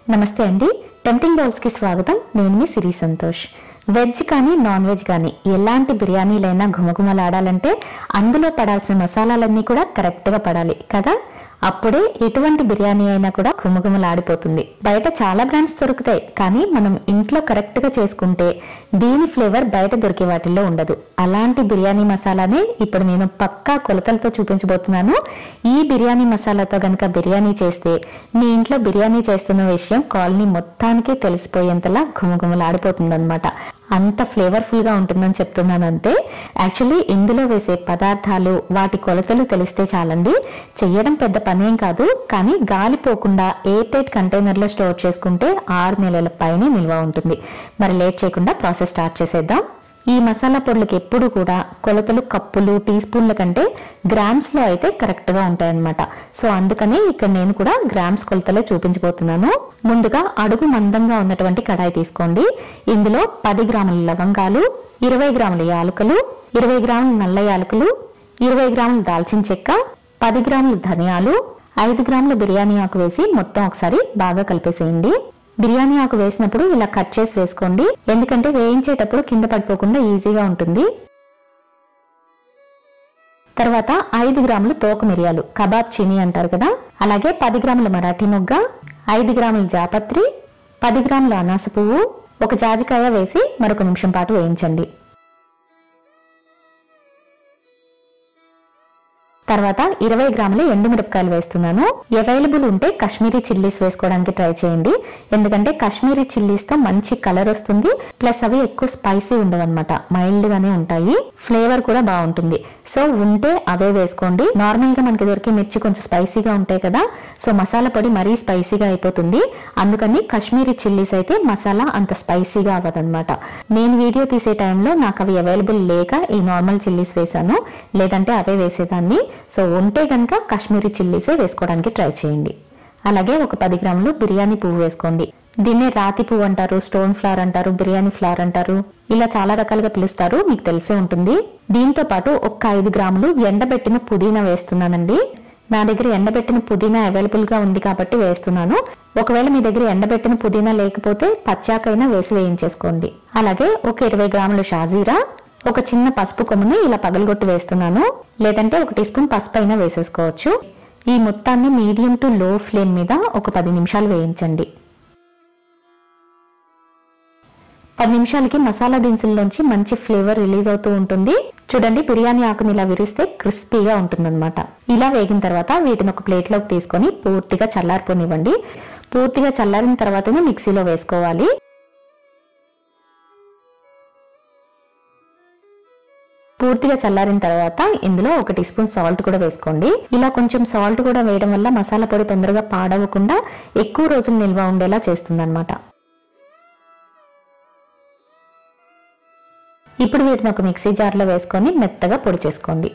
నమస్తే అండి టెంప్టింగ్ బౌల్స్కి స్వాగతం నేను మీ సిరి సంతోష్ వెజ్ కానీ నాన్ వెజ్ కానీ ఎలాంటి బిర్యానీలైనా ఘుమఘుమలాడాలంటే అందులో పడాల్సిన మసాలాలన్నీ కూడా కరెక్ట్గా పడాలి కదా అప్పుడే ఎటువంటి బిర్యానీ అయినా కూడా ఘుమఘుమలాడిపోతుంది బయట చాలా బ్రాండ్స్ దొరుకుతాయి కానీ మనం ఇంట్లో కరెక్ట్ గా చేసుకుంటే దీని ఫ్లేవర్ బయట దొరికే వాటిల్లో ఉండదు అలాంటి బిర్యానీ మసాలానే ఇప్పుడు నేను పక్కా కొలతలతో చూపించబోతున్నాను ఈ బిర్యానీ మసాలాతో గనక బిర్యానీ చేస్తే మీ ఇంట్లో బిర్యానీ చేస్తున్న విషయం కాలనీ మొత్తానికి తెలిసిపోయేంతలా ఘుమఘుమలాడిపోతుంది అంత ఫ్లేవర్ఫుల్ గా ఉంటుందని చెప్తున్నాను అంతే యాక్చువల్లీ ఇందులో వేసే పదార్థాలు వాటి కొలతలు తెలిస్తే చాలండి చెయ్యడం పెద్ద పనేం కాదు కానీ గాలి పోకుండా ఎయిర్ టైట్ కంటైనర్ లో స్టోర్ చేసుకుంటే ఆరు నెలల పైనే నిల్వ ఉంటుంది మరి లేట్ చేయకుండా ప్రాసెస్ స్టార్ట్ చేసేద్దాం ఈ మసాలా పొడులకి ఎప్పుడు కూడా కొలతలు కప్పులు టీ స్పూన్ల కంటే గ్రామ్స్ లో అయితే కరెక్ట్ గా ఉంటాయన్నమాట సో అందుకని ఇక్కడ నేను కూడా గ్రామ్స్ కొలతలే చూపించబోతున్నాను ముందుగా అడుగు మందంగా ఉన్నటువంటి కడాయి తీసుకోండి ఇందులో పది గ్రాముల లవంగాలు ఇరవై గ్రాముల యాలకులు ఇరవై గ్రాముల నల్ల యాలకులు ఇరవై గ్రాముల దాల్చిన చెక్క పది గ్రాముల ధనియాలు ఐదు గ్రాముల బిర్యానీ ఆకు వేసి మొత్తం ఒకసారి బాగా కలిపేసేయండి బిర్యానీ ఆకు వేసినప్పుడు ఇలా కట్ చేసి వేసుకోండి ఎందుకంటే వేయించేటప్పుడు కింద పడిపోకుండా ఈజీగా ఉంటుంది తర్వాత ఐదు గ్రాములు తోక మిరియాలు కబాబ్ చిని అంటారు కదా అలాగే పది గ్రాముల మరాఠీ మొగ్గ ఐదు గ్రాముల జాపత్రి పది గ్రాముల అనాస పువ్వు ఒక జాజికాయ వేసి మరొక నిమిషం పాటు వేయించండి తర్వాత ఇరవై గ్రాముల ఎండుమిరపకాయలు వేస్తున్నాను అవైలబుల్ ఉంటే కాశ్మీరీ చిల్లీస్ వేసుకోవడానికి ట్రై చేయండి ఎందుకంటే కాశ్మీరీ చిల్లీస్ తో మంచి కలర్ వస్తుంది ప్లస్ అవి ఎక్కువ స్పైసీ ఉండవు అనమాట మైల్డ్ గానే ఉంటాయి ఫ్లేవర్ కూడా బాగుంటుంది సో ఉంటే అవే వేసుకోండి నార్మల్ గా మనకి దొరికే మిర్చి కొంచెం స్పైసీగా ఉంటాయి కదా సో మసాలా పొడి మరీ స్పైసీగా అయిపోతుంది అందుకని కాశ్మీరీ చిల్లీస్ అయితే మసాలా అంత స్పైసీగా అవ్వదన్నమాట నేను వీడియో తీసే టైంలో నాకు అవి అవైలబుల్ లేక ఈ నార్మల్ చిల్లీస్ వేసాను లేదంటే అవే వేసేదాన్ని సో ఉంటే కనుక కాశ్మీరీ చిల్లీసే వేసుకోవడానికి ట్రై చేయండి అలాగే ఒక పది గ్రాములు బిర్యానీ పువ్వు వేసుకోండి దీన్నే రాతి పువ్వు అంటారు స్టోన్ ఫ్లవర్ అంటారు బిర్యానీ ఫ్లవర్ అంటారు ఇలా చాలా రకాలుగా పిలుస్తారు మీకు తెలిసే ఉంటుంది దీంతో పాటు ఒక ఐదు గ్రాములు ఎండబెట్టిన పుదీనా వేస్తున్నానండి నా దగ్గర ఎండబెట్టిన పుదీనా అవైలబుల్ గా ఉంది కాబట్టి వేస్తున్నాను ఒకవేళ మీ దగ్గర ఎండబెట్టిన పుదీనా లేకపోతే పచ్చాకైనా వేసి వేయించేసుకోండి అలాగే ఒక ఇరవై గ్రాములు షాజీరా ఒక చిన్న పసుపు కొమ్ముని ఇలా పగలగొట్టి వేస్తున్నాను లేదంటే ఒక టీ స్పూన్ పసుపు అయినా వేసేసుకోవచ్చు ఈ మొత్తాన్ని మీడియం టు లో ఫ్లేమ్ మీద ఒక పది నిమిషాలు వేయించండి పది నిమిషాలకి మసాలా దినుసుల్లోంచి మంచి ఫ్లేవర్ రిలీజ్ అవుతూ ఉంటుంది చూడండి బిర్యానీ ఆకుని ఇలా విరిస్తే క్రిస్పీగా ఉంటుందన్నమాట ఇలా వేగిన తర్వాత వీటిని ఒక ప్లేట్లోకి తీసుకొని పూర్తిగా చల్లారిపోనివ్వండి పూర్తిగా చల్లారిన తర్వాతనే మిక్సీలో వేసుకోవాలి పూర్తిగా చల్లారిన తర్వాత ఇందులో ఒక టీ స్పూన్ సాల్ట్ కూడా వేసుకోండి ఇలా కొంచెం సాల్ట్ కూడా వేయడం వల్ల మసాలా పొడి తొందరగా పాడవకుండా ఎక్కువ రోజులు నిల్వ ఉండేలా చేస్తుంది ఇప్పుడు వీటిని ఒక మిక్సీ జార్లో వేసుకొని మెత్తగా పొడి చేసుకోండి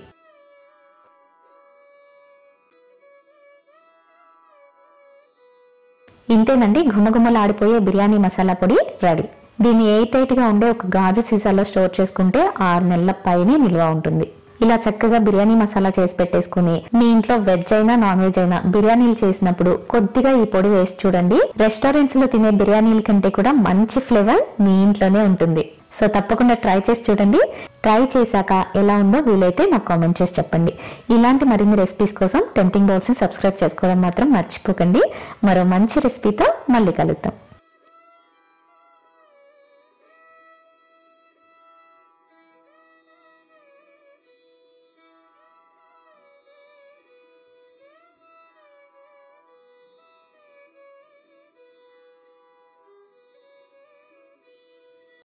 ఇంతేనండి గుమగుమలాడిపోయే బిర్యానీ మసాలా పొడి రెడీ దీన్ని ఎయిట్ ఎయిట్ గా ఉండే ఒక గాజు సీసాలో స్టోర్ చేసుకుంటే ఆరు నెలల పైనే నిల్వ ఉంటుంది ఇలా చక్కగా బిర్యానీ మసాలా చేసి పెట్టేసుకుని మీ ఇంట్లో వెజ్ అయినా నాన్ వెజ్ అయినా బిర్యానీలు చేసినప్పుడు కొద్దిగా ఈ పొడి వేసి చూడండి రెస్టారెంట్స్ లో తినే బిర్యానీల కంటే కూడా మంచి ఫ్లేవర్ మీ ఇంట్లోనే ఉంటుంది సో తప్పకుండా ట్రై చేసి చూడండి ట్రై చేశాక ఎలా ఉందో వీలైతే నాకు కామెంట్ చేసి చెప్పండి ఇలాంటి మరిన్ని రెసిపీస్ కోసం టెంప్టింగ్ బౌల్స్ని సబ్స్క్రైబ్ చేసుకోవడం మాత్రం మర్చిపోకండి మరో మంచి రెసిపీతో మళ్ళీ కలుద్దాం